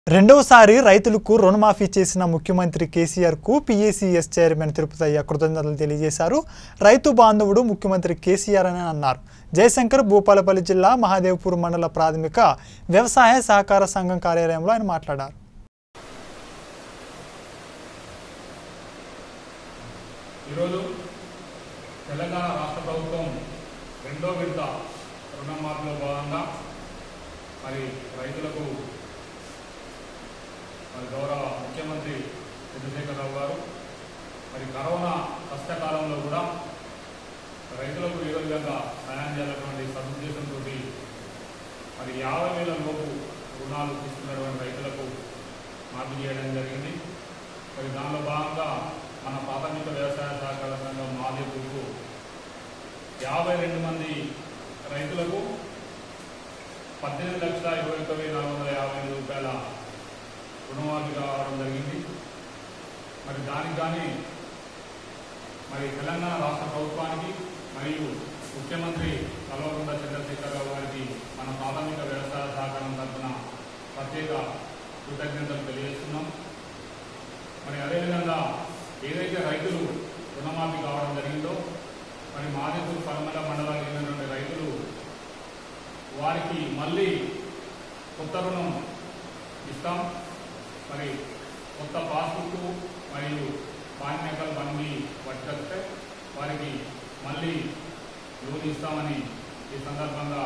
రెండవసారి రైతులకు రుణమాఫీ చేసిన ముఖ్యమంత్రి కేసీఆర్ కు పీఏసీఎస్ చైర్మన్ తిరుపతయ్య కృతజ్ఞతలు తెలియజేశారు రైతు బాంధవుడు ముఖ్యమంత్రి కేసీఆర్ అని అన్నారు జయశంకర్ భూపాలపల్లి జిల్లా మహాదేవ్పూర్ మండల ప్రాథమిక వ్యవసాయ సహకార సంఘం కార్యాలయంలో ఆయన మాట్లాడారు ఈరోజు తెలంగాణ రాష్ట్ర ప్రభుత్వం రెండో విడత రుణమాఫీలో భాగంగా మరి రైతులకు మరి గౌరవ ముఖ్యమంత్రి చంద్రశేఖరరావు గారు మరి కరోనా కష్టకాలంలో కూడా రైతులకు ఏదో విధంగా సహాయం చేయాలన్నటువంటి సదుద్దేశంతో మరి యాభై వేల లోపు రుణాలు తీసుకున్నటువంటి రైతులకు మాఫీ చేయడం జరిగింది మరి దానిలో భాగంగా మన ప్రాథమిక వ్యవసాయ సహకార సంఘం మాదేపుకు యాభై రెండు మంది రైతులకు పద్దెనిమిది లక్షల ఇరవై ఒక్క వెయ్యి నాలుగు వందల యాభై ఐదు రూపాయల రుణమాఫీ కావడం జరిగింది మరి దానికి కానీ మరి తెలంగాణ రాష్ట్ర ప్రభుత్వానికి మరియు ముఖ్యమంత్రి కల్వకుంట్ల చంద్రశేఖరరావు గారికి మన ప్రాథమిక వ్యవసాయ సహకారం తరఫున ప్రత్యేక కృతజ్ఞతలు తెలియజేస్తున్నాం మరి అదేవిధంగా ఏదైతే రైతులు రుణమాఫీ కావడం జరిగిందో మరి మాదిపూర్ పరమల మండలానికి చెందినటువంటి రైతులు వారికి మళ్ళీ కొత్త రుణం ఇస్తాం మరి కొత్త పాస్బుక్ మరియు పాన్యకల్ బండి పట్టుకొస్తే వారికి మళ్ళీ లోన్ ఇస్తామని ఈ సందర్భంగా